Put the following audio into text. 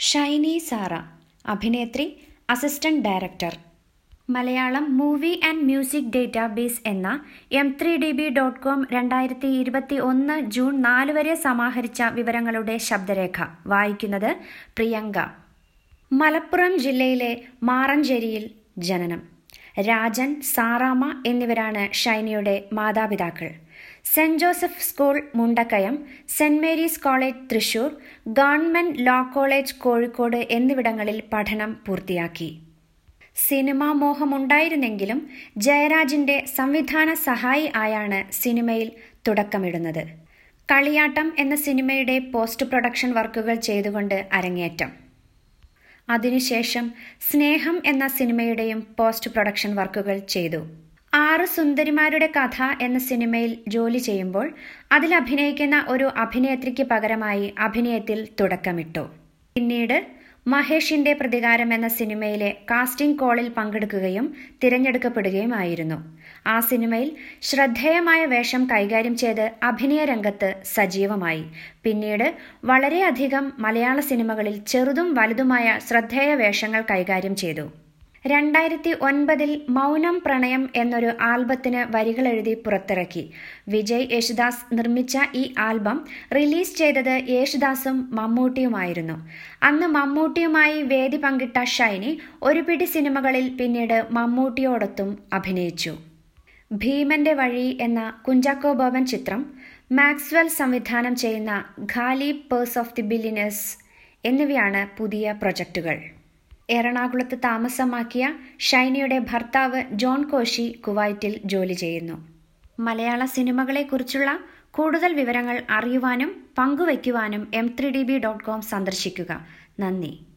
ഷൈനി സാറ അഭിനേത്രി assistant director Malayalam movie and music database എന്ന M three D B dot com രണ്ടായിരത്തി ഇരുപത്തി ഒന്ന് ജൂൺ നാല് വരെ സമാഹരിച്ച വിവരങ്ങളുടെ ശബ്ദരേഖ വായിക്കുന്നത് പ്രിയങ്ക മലപ്പുറം ജില്ലയിലെ മാറഞ്ചേരിയിൽ ജനനം രാജൻ സാറാമ എന്നിവരാണ് ഷൈനിയുടെ മാതാപിതാക്കൾ saint Joseph school Mundakayam saint Mary's college Thrissur government law college Kozhikode എന്നിവിടങ്ങളിൽ പഠനം പൂർത്തിയാക്കി സിനിമാ മോഹമുണ്ടായിരുന്നെങ്കിലും ജയരാജിന്റെ സംവിധാന സഹായി ആയാണ് സിനിമയിൽ തുടക്കമിടുന്നത് കളിയാട്ടം എന്ന സിനിമയുടെ പോസ്റ്റ് പ്രൊഡക്ഷൻ വർക്കുകൾ ചെയ്തുകൊണ്ട് അരങ്ങേറ്റം അതിനുശേഷം സ്നേഹം എന്ന സിനിമയുടെയും പോസ്റ്റ് പ്രൊഡക്ഷൻ വർക്കുകൾ ചെയ്തു ആറ് സുന്ദരിമാരുടെ കഥ എന്ന സിനിമയിൽ ജോലി ചെയ്യുമ്പോൾ അതിൽ അഭിനയിക്കുന്ന ഒരു അഭിനേത്രിക്ക് പകരമായി അഭിനയത്തിൽ തുടക്കമിട്ടു പിന്നീട് മഹേഷിന്റെ പ്രതികാരം എന്ന സിനിമയിലെ കാസ്റ്റിംഗ് കോളിൽ പങ്കെടുക്കുകയും തിരഞ്ഞെടുക്കപ്പെടുകയുമായിരുന്നു ആ സിനിമയിൽ ശ്രദ്ധേയമായ വേഷം കൈകാര്യം ചെയ്ത് അഭിനയ രംഗത്ത് സജീവമായി പിന്നീട് വളരെയധികം മലയാള സിനിമകളിൽ ചെറുതും വലുതുമായ ശ്രദ്ധേയ വേഷങ്ങൾ കൈകാര്യം ചെയ്തു രണ്ടായിരത്തി ഒൻപതിൽ മൗനം പ്രണയം എന്നൊരു ആൽബത്തിന് വരികൾ എഴുതി പുറത്തിറക്കി വിജയ് യേശുദാസ് നിർമ്മിച്ച ഈ ആൽബം റിലീസ് ചെയ്തത് യേശുദാസും മമ്മൂട്ടിയുമായിരുന്നു അന്ന് മമ്മൂട്ടിയുമായി വേദി പങ്കിട്ട ഷൈനി ഒരു പിടി സിനിമകളിൽ പിന്നീട് മമ്മൂട്ടിയോടൊത്തും അഭിനയിച്ചു ഭീമന്റെ വഴി എന്ന കുഞ്ചാക്കോ ബോബൻ ചിത്രം മാക്സ്വെൽ സംവിധാനം ചെയ്യുന്ന Khali purse of the billionaires എന്നിവയാണ് പുതിയ പ്രൊജക്ടുകൾ എറണാകുളത്ത് താമസമാക്കിയ ഷൈനിയുടെ ഭർത്താവ് ജോൺ കോശി കുവൈറ്റിൽ ജോലി ചെയ്യുന്നു മലയാള സിനിമകളെക്കുറിച്ചുള്ള കൂടുതൽ വിവരങ്ങൾ അറിയുവാനും പങ്കുവയ്ക്കുവാനും M three D B dot com സന്ദർശിക്കുക നന്ദി